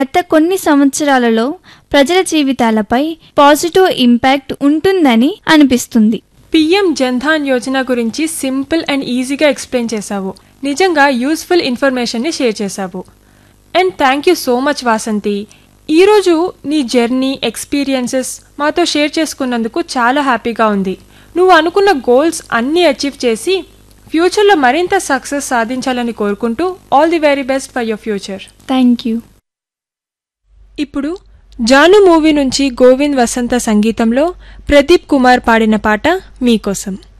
గత కొన్ని సంవత్సరాలలో ప్రజల జీవితాలపై పాజిటివ్ ఇంపాక్ట్ ఉంటుందని అనిపిస్తుంది పిఎం జన్ధాన్ యోజన గురించి సింపుల్ అండ్ ఈజీగా ఎక్స్ప్లెయిన్ చేశావు నిజంగా యూస్ఫుల్ ఇన్ఫర్మేషన్ని షేర్ చేశావు and thank you so much Vasanthi ఈరోజు నీ జర్నీ ఎక్స్పీరియన్సెస్ మాతో షేర్ చేసుకున్నందుకు చాలా హ్యాపీగా ఉంది నువ్వు అనుకున్న గోల్స్ అన్నీ అచీవ్ చేసి ఫ్యూచర్లో మరింత సక్సెస్ సాధించాలని కోరుకుంటూ all the very best for your future thank you ఇప్పుడు జాను మూవీ నుంచి గోవింద్ వసంత సంగీతంలో ప్రదీప్ కుమార్ పాడిన పాట మీకోసం